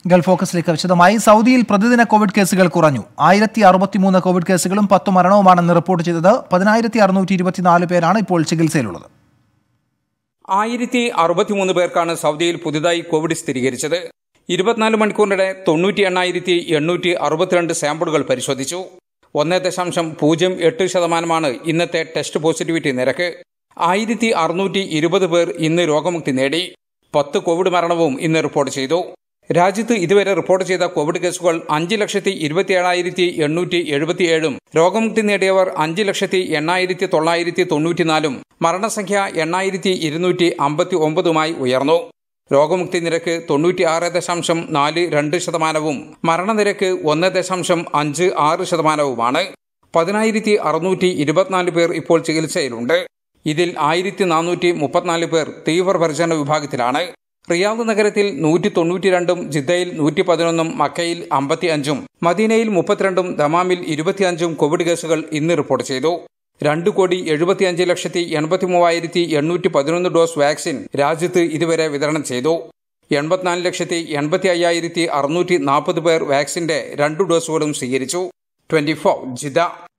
Gulf ഫോക്കസിലേക്ക് വിശദമായി സൗദിയിൽ പ്രതിദിന കോവിഡ് കേസുകൾ കുറഞ്ഞു ആയിരത്തി അറുപത്തിമൂന്ന് കോവിഡ് കേസുകളും പത്ത് മരണവുമാണെന്ന് റിപ്പോർട്ട് ചെയ്തത് പതിനായിരത്തി അറുന്നൂറ്റി ഇരുപത്തിനാല് പേരാണ് ഇപ്പോൾ ചികിത്സയിലുള്ളത് ആയിരത്തി അറുപത്തിമൂന്ന് പേർക്കാണ് സൗദിയിൽ പുതുതായി കോവിഡ് സ്ഥിരീകരിച്ചത് ഇരുപത്തിനാല് മണിക്കൂറിനിടെ തൊണ്ണൂറ്റി എണ്ണായിരത്തി എണ്ണൂറ്റി അറുപത്തിരണ്ട് സാമ്പിളുകൾ പരിശോധിച്ചു ഒന്ന് ദശാംശം പൂജ്യം എട്ട് ശതമാനമാണ് ഇന്നത്തെ ടെസ്റ്റ് പോസിറ്റിവിറ്റി നിരക്ക് ആയിരത്തി അറുന്നൂറ്റി ഇരുപത് പേർ ഇന്ന് രോഗമുക്തി നേടി പത്ത് കോവിഡ് മരണവും ഇന്ന് റിപ്പോർട്ട് ചെയ്തു രാജ്യത്ത് ഇതുവരെ റിപ്പോർട്ട് ചെയ്ത കോവിഡ് കേസുകൾ അഞ്ച് ലക്ഷത്തി ഇരുപത്തിയേഴായിരത്തി എണ്ണൂറ്റി എഴുപത്തിയേഴും രോഗമുക്തി നേടിയവർ അഞ്ച് ലക്ഷത്തി എണ്ണായിരത്തി തൊള്ളായിരത്തി തൊണ്ണൂറ്റിനാലും മരണസംഖ്യ എണ്ണായിരത്തി ഇരുന്നൂറ്റി അമ്പത്തി ഒമ്പതുമായി ഉയർന്നു രോഗമുക്തി നിരക്ക് തൊണ്ണൂറ്റിയാറ് ദശാംശം നാല് രണ്ട് ശതമാനവും മരണനിരക്ക് ഒന്ന് ദശാംശം അഞ്ച് ആറ് ശതമാനവുമാണ് പതിനായിരത്തി അറുന്നൂറ്റി ഇരുപത്തിനാല് പേർ ഇപ്പോൾ ചികിത്സയിലുണ്ട് ഇതിൽ ആയിരത്തി നാനൂറ്റി മുപ്പത്തിനാല് പേർ തീവ്രപരിചരണ വിഭാഗത്തിലാണ് റിയാദ് നഗരത്തിൽ നൂറ്റി തൊണ്ണൂറ്റിരണ്ടും ജിദ്ദയിൽ നൂറ്റി പതിനൊന്നും മക്കയിൽ അമ്പത്തി അഞ്ചും മദീനയിൽ മുപ്പത്തിരണ്ടും ദമാമിൽ ഇരുപത്തിയഞ്ചും കോവിഡ് കേസുകൾ ഇന്ന് റിപ്പോർട്ട് ചെയ്തു രണ്ട് കോടി എഴുപത്തിയഞ്ച് ലക്ഷത്തി എൺപത്തി മൂവായിരത്തി എണ്ണൂറ്റി പതിനൊന്ന് ഡോസ് വാക്സിൻ രാജ്യത്ത് ഇതുവരെ വിതരണം ചെയ്തു എൺപത്തിനാല് ലക്ഷത്തി എൺപത്തി അയ്യായിരത്തി അറുന്നൂറ്റി നാൽപ്പത് പേർ വാക്സിന്റെ രണ്ടു ഡോസുകളും സ്വീകരിച്ചു ട്വന്റി ഫോർ ജിദ്ദ